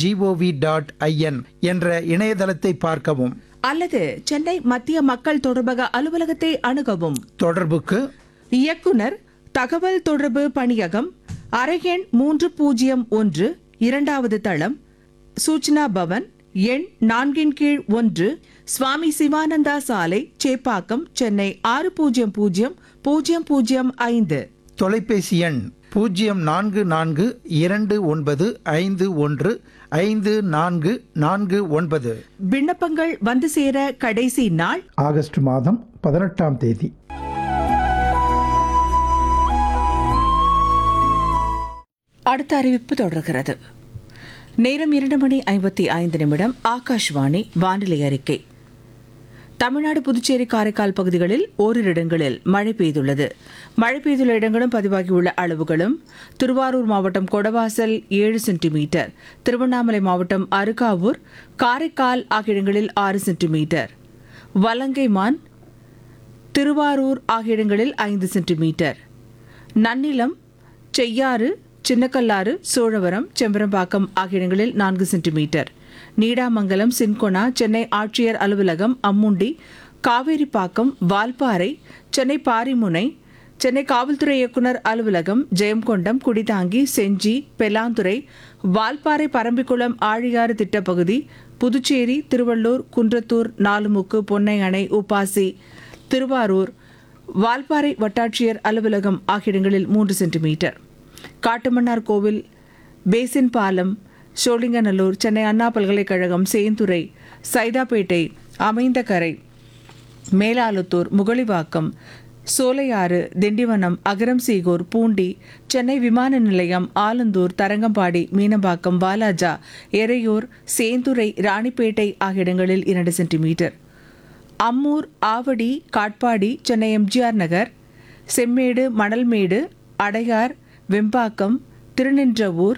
gov dot IN என்ற இணையதளத்தை பார்க்கவும் அல்லது சென்னை மத்திய மக்கள் தொடர்பக அலுவலகத்தை அணுகவும் தொடர்புக்கு இயக்குனர் தகவல் தொடர்பு பணியகம் அறையெண் மூன்று பூஜ்ஜியம் ஒன்று இரண்டாவது தளம் சூச்சனா பவன் எண் நான்கின் கீழ் ஒன்று சுவாமி சிவானந்தா சாலை சேப்பாக்கம் சென்னை ஆறு பூஜ்ஜியம் பூஜ்ஜியம் பூஜ்ஜியம் பூஜ்ஜியம் ஐந்து தொலைபேசி எண் பூஜ்ஜியம் நான்கு நான்கு இரண்டு ஒன்பது ஐந்து ஒன்று ஐந்து நான்கு நான்கு ஒன்பது விண்ணப்பங்கள் வந்து சேர கடைசி நாள் ஆகஸ்ட் மாதம் பதினெட்டாம் தேதி அடுத்த அறிவிப்பு தொடர்கிறது நேரம் இரண்டு மணி ஐம்பத்தி ஐந்து நிமிடம் ஆகாஷ்வாணி வானிலை அறிக்கை தமிழ்நாடு புதுச்சேரி காரைக்கால் பகுதிகளில் ஓரிரு இடங்களில் மழை பெய்துள்ளது மழை பெய்துள்ள இடங்களும் பதிவாகியுள்ள அளவுகளும் திருவாரூர் மாவட்டம் கொடவாசல் ஏழு சென்டிமீட்டர் திருவண்ணாமலை மாவட்டம் அருகாவூர் காரைக்கால் ஆகிய இடங்களில் ஆறு சென்டிமீட்டர் வலங்கைமான் திருவாரூர் ஆகிய இடங்களில் ஐந்து சென்டிமீட்டர் நன்னிலம் செய்யாறு சின்னக்கல்லாறு சோழவரம் செம்பரம்பாக்கம் ஆகிய இடங்களில் நான்கு சென்டிமீட்டர் நீடாமங்கலம் சின்கொனா சென்னை ஆட்சியர் அலுவலகம் அம்முண்டி காவேரிப்பாக்கம் வால்பாறை சென்னை பாரிமுனை சென்னை காவல்துறை இயக்குனர் அலுவலகம் ஜெயங்கொண்டம் குடிதாங்கி செஞ்சி பெலாந்துறை வால்பாறை பரம்பிக்குளம் ஆழியாறு திட்டப்பகுதி புதுச்சேரி திருவள்ளூர் குன்றத்தூர் நாலுமுக்கு பொன்னை அணை உப்பாசி திருவாரூர் வால்பாறை வட்டாட்சியர் அலுவலகம் ஆகிய இடங்களில் மூன்று சென்டிமீட்டர் காட்டுமன்னார் கோவில் பேசின் பாலம் சோழிங்கநல்லூர் சென்னை அண்ணா பல்கலைக்கழகம் சேந்துறை சைதாப்பேட்டை அமைந்தகரை மேலாலுத்தூர் முகலிவாக்கம் சோலையாறு திண்டிவனம் அகரம் சீகூர் பூண்டி சென்னை விமான நிலையம் ஆலந்தூர் தரங்கம்பாடி மீனம்பாக்கம் வாலாஜா எறையூர் சேந்துரை ராணிப்பேட்டை ஆகிய இடங்களில் இரண்டு சென்டிமீட்டர் அம்மூர் ஆவடி காட்பாடி சென்னை எம்ஜிஆர் நகர் செம்மேடு மணல்மேடு அடையார் வெம்பாக்கம் திருநின்றவூர்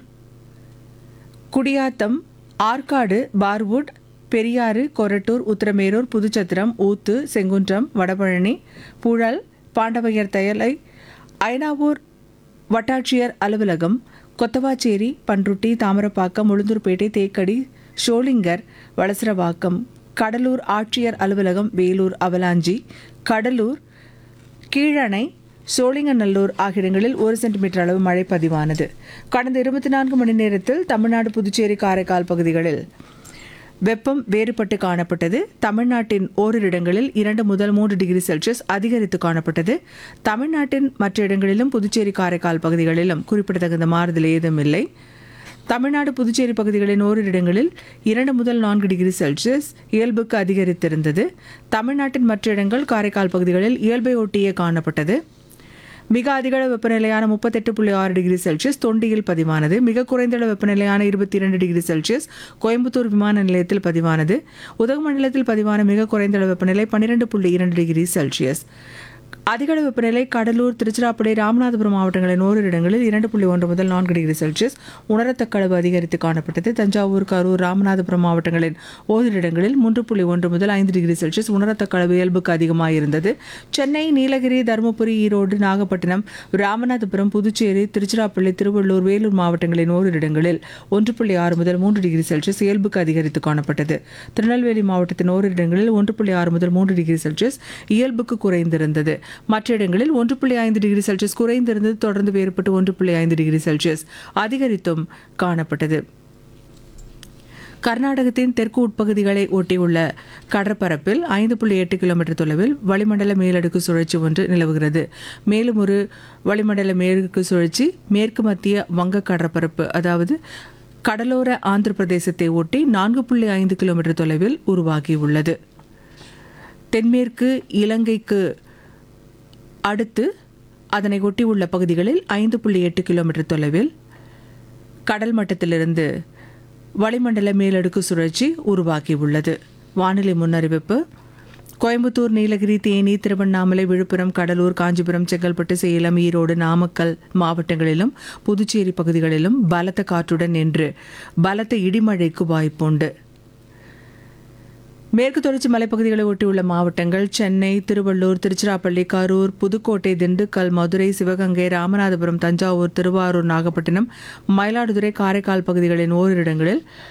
குடியாத்தம் ஆற்காடு பார்வுட் பெரியாறு கொரட்டூர் உத்திரமேரூர் புதுச்சத்திரம் ஊத்து செங்குன்றம் வடபழனி புழல் பாண்டவையர் தயலை ஐனாவூர் வட்டாட்சியர் அலுவலகம் கொத்தவாச்சேரி பன்ருட்டி தாமரப்பாக்கம் உளுந்தூர்பேட்டை தேக்கடி ஷோலிங்கர் வளசரவாக்கம் கடலூர் ஆட்சியர் அலுவலகம் வேலூர் அவலாஞ்சி கடலூர் கீழணை சோழிங்கநல்லூர் ஆகிய இடங்களில் ஒரு சென்டிமீட்டர் அளவு மழை பதிவானது கடந்த இருபத்தி நான்கு மணி நேரத்தில் தமிழ்நாடு புதுச்சேரி காரைக்கால் பகுதிகளில் வெப்பம் வேறுபட்டு காணப்பட்டது தமிழ்நாட்டின் ஓரிரு இடங்களில் இரண்டு முதல் மூன்று டிகிரி செல்சியஸ் அதிகரித்து காணப்பட்டது தமிழ்நாட்டின் மற்ற இடங்களிலும் புதுச்சேரி காரைக்கால் பகுதிகளிலும் குறிப்பிடத்தகுந்த மாறுதல் ஏதும் இல்லை தமிழ்நாடு புதுச்சேரி பகுதிகளின் ஓரிரு இடங்களில் இரண்டு முதல் நான்கு டிகிரி செல்சியஸ் இயல்புக்கு அதிகரித்திருந்தது தமிழ்நாட்டின் மற்ற இடங்கள் காரைக்கால் பகுதிகளில் இயல்பை ஒட்டியே காணப்பட்டது மிக அதிகளவு வெப்பநிலையான முப்பத்தெட்டு புள்ளி ஆறு டிகிரி செல்சியஸ் தொண்டியில் பதிவானது மிக குறைந்த வெப்பநிலையான இருபத்தி இரண்டு டிகிரி செல்சியஸ் கோயம்புத்தூர் விமான நிலையத்தில் பதிவானது உதகமண்டலத்தில் பதிவான மிக குறைந்த வெப்பநிலை பன்னிரெண்டு புள்ளி இரண்டு டிகிரி செல்சியஸ் அதிகளவு வெப்பநிலை கடலூர் திருச்சிராப்பள்ளி ராமநாதபுரம் மாவட்டங்களின் ஓரிரு இடங்களில் இரண்டு புள்ளி ஒன்று முதல் நான்கு டிகிரி செல்சியஸ் உணரத்தக்க அளவு அதிகரித்து காணப்பட்டது தஞ்சாவூர் கரூர் ராமநாதபுரம் மாவட்டங்களின் ஓரிரு இடங்களில் மூன்று புள்ளி ஒன்று முதல் ஐந்து டிகிரி செல்சியஸ் உணரத்தக்க அளவு இயல்புக்கு அதிகமாக இருந்தது சென்னை நீலகிரி தருமபுரி ஈரோடு நாகப்பட்டினம் ராமநாதபுரம் புதுச்சேரி திருச்சிராப்பள்ளி திருவள்ளூர் வேலூர் மாவட்டங்களின் ஓரிரு இடங்களில் ஒன்று புள்ளி ஆறு முதல் மூன்று டிகிரி செல்சியஸ் இயல்புக்கு அதிகரித்து காணப்பட்டது திருநெல்வேலி மாவட்டத்தின் ஓரிரு இடங்களில் ஒன்று புள்ளி ஆறு முதல் மூன்று டிகிரி செல்சியஸ் இயல்புக்கு குறைந்திருந்தது மற்ற இடங்களில் ஒன்று புள்ளி ஐந்து டிகிரி செல்சியஸ் குறைந்திருந்தது தொடர்ந்து வேறுபட்டு ஒன்று புள்ளி ஐந்து டிகிரி செல்சியஸ் அதிகரித்தும் காணப்பட்டது கர்நாடகத்தின் தெற்கு உட்பகுதிகளை ஒட்டியுள்ள கடற்பரப்பில் ஐந்து புள்ளி எட்டு கிலோமீட்டர் தொலைவில் வளிமண்டல மேலடுக்கு சுழற்சி ஒன்று நிலவுகிறது மேலும் ஒரு வளிமண்டல மேற்கு சுழற்சி மேற்கு மத்திய வங்க கடற்பரப்பு அதாவது கடலோர ஆந்திர பிரதேசத்தை ஒட்டி நான்கு புள்ளி ஐந்து கிலோமீட்டர் தொலைவில் உருவாகியுள்ளது தென்மேற்கு இலங்கைக்கு அடுத்து அதனை ஒட்டியுள்ள பகுதிகளில் ஐந்து புள்ளி எட்டு கிலோமீட்டர் தொலைவில் கடல் மட்டத்திலிருந்து வளிமண்டல மேலடுக்கு சுழற்சி உருவாகியுள்ளது வானிலை முன்னறிவிப்பு கோயம்புத்தூர் நீலகிரி தேனி திருவண்ணாமலை விழுப்புரம் கடலூர் காஞ்சிபுரம் செங்கல்பட்டு சேலம் ஈரோடு நாமக்கல் மாவட்டங்களிலும் புதுச்சேரி பகுதிகளிலும் பலத்த காற்றுடன் என்று பலத்த இடிமழைக்கு வாய்ப்புண்டு மேற்கு தொடர்ச்சி மலைப்பகுதிகளை ஒட்டியுள்ள மாவட்டங்கள் சென்னை திருவள்ளூர் திருச்சிராப்பள்ளி கரூர் புதுக்கோட்டை திண்டுக்கல் மதுரை சிவகங்கை ராமநாதபுரம் தஞ்சாவூர் திருவாரூர் நாகப்பட்டினம் மயிலாடுதுறை காரைக்கால் பகுதிகளின் ஓரிரு இடங்களில்